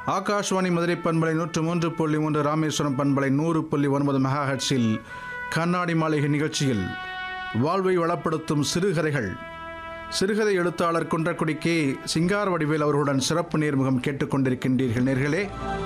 ஆகாஷ்வாணி மதுரை பண்பலை நூற்று மூன்று புள்ளி மூன்று ராமேஸ்வரம் பண்பலை நூறு புள்ளி ஒன்பது மெகாஹட்ஸில் கண்ணாடி மாளிகை நிகழ்ச்சியில் வாழ்வை வளப்படுத்தும் சிறுகதைகள் சிறுகதை எழுத்தாளர் குன்றக்குடி கே சிங்கார வடிவேல் அவர்களுடன் சிறப்பு நேர்முகம் கேட்டுக்கொண்டிருக்கின்றீர்கள் நேர்களே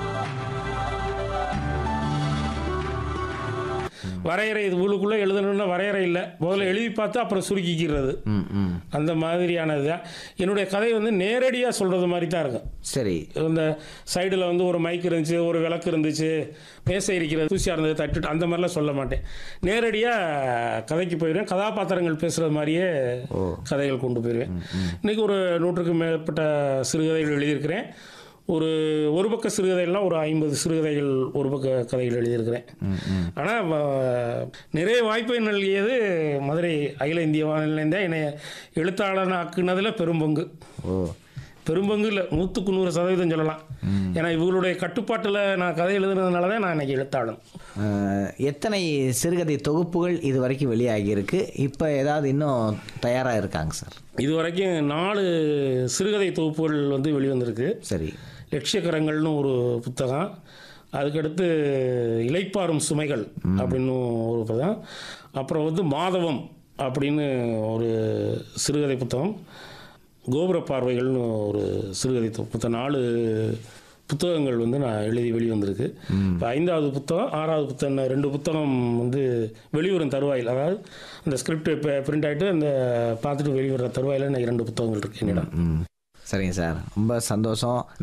வரையறை இது உள்ளுக்குள்ளே எழுதணும்னா வரையறை இல்லை முதல்ல எழுதி பார்த்து அப்புறம் சுருக்கிக்கிறது ம் ம் அந்த மாதிரியானது தான் என்னுடைய கதை வந்து நேரடியாக சொல்கிறது மாதிரி தான் இருக்கும் சரி இந்த சைடில் வந்து ஒரு மைக் இருந்துச்சு ஒரு விளக்கு இருந்துச்சு மேசை இருக்கிறது தூசியாக இருந்தது தட்டுட்டு அந்த மாதிரிலாம் சொல்ல மாட்டேன் நேரடியாக கதைக்கு போயிடுவேன் கதாபாத்திரங்கள் பேசுகிறது மாதிரியே கதைகள் கொண்டு போயிடுவேன் இன்றைக்கி ஒரு நூற்றுக்கும் மேற்பட்ட சிறுகதைகள் எழுதியிருக்கிறேன் ஒரு ஒரு பக்க சிறுகதைகள்லாம் ஒரு ஐம்பது சிறுகதைகள் ஒரு பக்க கதைகள் எழுதியிருக்கிறேன் ஆனால் நிறைய வாய்ப்பை நல்கியது மதுரை அகில இந்திய வானிலையும் தான் என்னை எழுத்தாளனாக்குனதில் பெரும்பங்கு ஓ பெரும்பங்கு இல்லை நூற்றுக்கு நூறு சதவீதம் சொல்லலாம் ஏன்னா இவங்களுடைய கட்டுப்பாட்டில் நான் கதை எழுதுனதுனால தான் நான் இன்னைக்கு எழுத்தாளன் அஹ், எத்தனை சிறுகதை தொகுப்புகள் இது வரைக்கும் வெளியாகியிருக்கு இப்போ ஏதாவது இன்னும் தயாராக இருக்காங்க சார் இது வரைக்கும் நாலு சிறுகதை தொகுப்புகள் வந்து வெளிவந்திருக்கு சரி லட்சியக்கரங்கள்னு ஒரு புத்தகம் அதுக்கடுத்து இலைப்பாறும் சுமைகள் அப்படின்னு ஒரு புத்தகம் அப்புறம் வந்து மாதவம் அப்படின்னு ஒரு சிறுகதை புத்தகம் கோபுர பார்வைகள்னு ஒரு சிறுகதை தொ- புத்தகம் நாலு புத்தகங்கள் வந்து நான் எழுதி வெளிவந்திருக்கு இப்போ ஐந்தாவது புத்தகம் ஆறாவது புத்தகம் ரெண்டு புத்தகம் வந்து வெளிவரும் தருவாயில் அதாவது அந்த ஸ்கிரிப்ட் இப்போ பிரிண்ட் ஆகிட்டு அந்த பார்த்துட்டு வெளிவர தருவாயில் எனக்கு ரெண்டு புத்தகங்கள் இருக்கு என்னிடம் ம் சரிங்க சார் ரொம்ப சந்தோஷம்